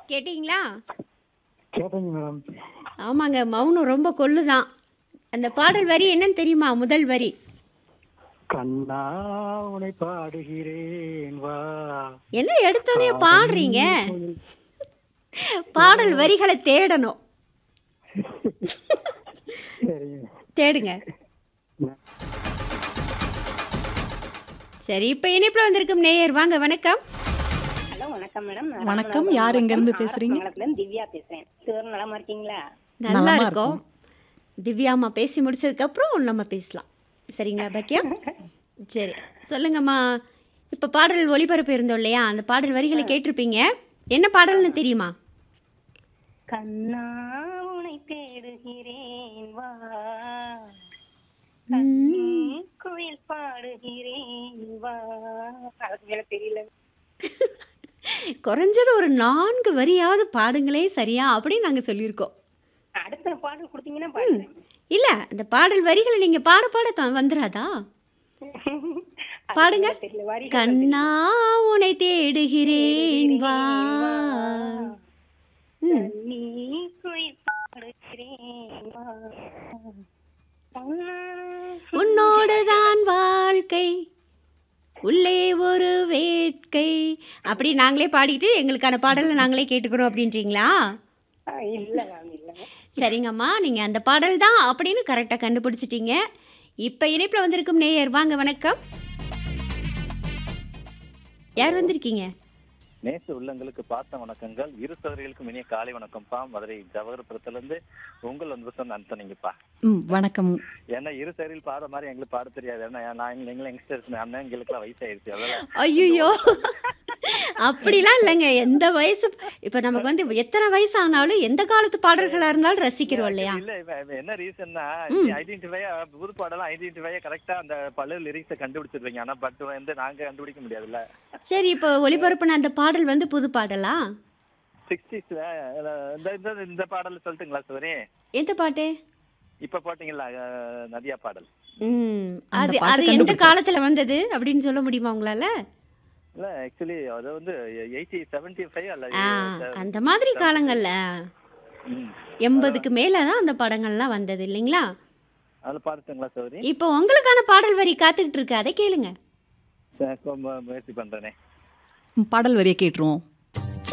கேட்டிங்களா கேட்டேங்க மேடம் ஆமாங்க மௌனம் ரொம்ப கொள்ளுதான் அந்த பாடல் வரி என்னன்னு தெரியுமா முதல் வரி கண்ணா உனை பாடுகிறேன் வா என்ன எடுத்தோடனே பாடுறீங்க பாடல் வரிகளை தேடணும் சரிங்க தேடுங்க சரி இப்போ இணைப்பில் வந்திருக்கும் நேயர் வாங்க வணக்கம் ஹலோ வணக்கம் மேடம் நான் வணக்கம். ராமநாதபுரம் யார் எங்க இருந்து மாவட்டம் பேசுறீங்க? ஆரப்பாளையத்துலேருந்து திவ்யா பேசுறேன் சிவர் நலமா இருக்கீங்களா நல்லா நலமா இருக்கோம் திவ்யாம்மா பேசி முடிச்சதுக்கப்புறம் நம்ம பேசலாம் சரிங்களா பாக்கியா சரி சொல்லுங்கம்மா இப்போ பாடல் ஒளிபரப்பு இருந்தோம் இல்லையா அந்த பாடல் வரிகளை கேட்டிருப்பீங்க என்ன பாடல்னு தெரியுமா கண்ணா உனை தேடுகிறேன் வா குயில் பாடுகிறேன் வா அதுக்கு மேல தெரியல குறைஞ்சது ஒரு நான்கு வரியாவது பாடுங்களே சரியா அப்படின்னு நாங்கள் சொல்லியிருக்கோம் அடுத்த பாடல் கொடுத்தீங்கன்னா பாடுறேன் இல்லை அந்த பாடல் வரிகளை நீங்கள் பாட பாட த- வந்துராதா அது பாடுங்க. மேல தெரியல வரி கண்ணா உனை தேடுகிறேன் வா ம் நீ குயில் பாடுகிறேன் வா கண்ணா உன்னோடுதான் வாழ்க்கை உள்ளே ஒரு வேட்கை அப்படி நாங்களே பாடிட்டு எங்களுக்கான பாடலை நாங்களே கேட்டுக்கணும் அப்படின்றீங்களா ஆ, இல்ல மேம் இல்ல சரிங்கம்மா நீங்கள் அந்த பாடல் தான் அப்படின்னு கரெக்டாக கண்டுபிடிச்சிட்டீங்க இப்போ இணைப்பில் வந்திருக்கும் நேயர் வாங்க வணக்கம் யார் வந்திருக்கீங்க நேச உள்ளங்களுக்கு பார்த்த வணக்கங்கள் இரு சகோதரிகளுக்கும் இனிய காலை வணக்கம்ப்பா மதுரை ஜவஹர்புரத்துல இருந்து உங்கள் வந்து சொன்ன அனுப்பினீங்கப்பா ம் வணக்கம் ஏன்னா இரு சகோதரிகள் பாடுற மாதிரி எங்களுக்கு பாட தெரியாது ஏன்னா நான் எங்களும் யங்ஸ்டர்ஸ் அண்ணன் எங்களுக்குலாம் வயசாயிருச்சு அதெல்லாம் ஐயோ அப்படிலாம் இல்லைங்க எந்த வயசு இப்போ நமக்கு வந்து எத்தனை வயசு ஆனாலும் எந்த காலத்து பாடல்களாக இருந்தாலும் ரசிக்கிறோம் இல்லையா இல்ல இவ- இவ என்ன ரீசன்னா ஐடென்டிஃபையா புது பாடலாம் ஐடென்டிஃபையா கரெக்டா அந்த பல லிரிக்ஸை கண்டுபிடிச்சிருவீங்க ஆனா பட் வந்து நாங்க கண்டுபிடிக்க முடியாதுல்ல சரி இப்போ ஒளிபரப்புன அந்த பாடல் வந்து புது பாடலா சிக்ஸ்டீஸ்ல இந்த இந்த இந்த பாடல் சொல்லட்டுங்களா சோரி எந்த பாட்டு இப்ப போட்டீங்களா அஹ், நதியா பாடல் ம் அந்த அது பாட்டை அது எந்த கண்டுபிடிச்சாச்சு. காலத்துல வந்தது அப்படின்னு சொல்ல முடியுமா உங்களால இல்ல ஆக்சுவலி அது வந்து எயிட்டி செவன்டி ஃபைவ் அல்ல ஆ அந்த மாதிரி காலங்கள்ல ம். எண்பதுக்கு மேல தான் அந்த படங்கள்லாம் வந்தது இல்லைங்களா அதுல பாத்துங்களா சௌரி இப்போ உங்களுக்கான பாடல் வரி காத்துக்கிட்டு இருக்கு அதை கேளுங்க முயற்சி பண்றேனே ம், பாடல் வரியை கேட்டுருவோம்